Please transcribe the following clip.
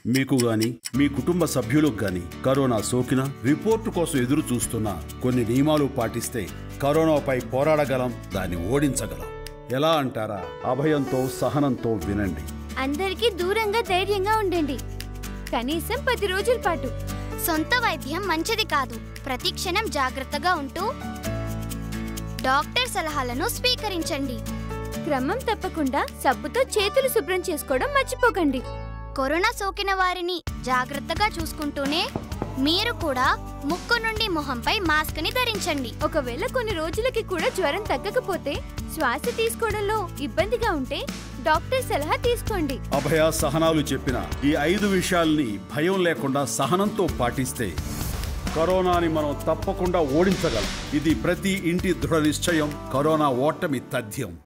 మీకు గాని మీ కుటుంబ సభ్యులకు గాని కరోనా సోకిన రిపోర్టు కోసం ఎదురు చూస్తున్న కొన్ని నియమాలు పాటిస్తే కరోనాపై పోరాడగలం దాన్ని ఓడించగలం ఎలా అంటారా అభయంతో సహనంతో వినండి అందరికీ దూరంగా ధైర్యంగా ఉండండి కనీసం పది రోజుల పాటు సొంత వైద్యం మంచిది కాదు ప్రతి క్షణం జాగ్రత్తగా ఉంటూ డాక్టర్ సలహాలను స్వీకరించండి క్రమం తప్పకుండా సబ్బుతో చేతులు శుభ్రం చేసుకోవడం మర్చిపోకండి కరోనా సోకిన వారిని జాగ్రత్తగా చూసుకుంటూనే మీరు కూడా ముక్కు నుండి మొహంపై మాస్క్ ని ధరించండి ఒకవేళ కొన్ని రోజులకి కూడా జ్వరం తగ్గకపోతే శ్వాస తీసుకోవడంలో ఇబ్బందిగా ఉంటే డాక్టర్ సలహా తీసుకోండి అభయ సహనాలు చెప్పిన ఈ ఐదు విషయాల్ని భయం లేకుండా సహనంతో పాటిస్తే కరోనాని మనం తప్పకుండా ఓడించగలం ఇది ప్రతి ఇంటి దృఢ నిశ్చయం కరోనా ఓటమి తథ్యం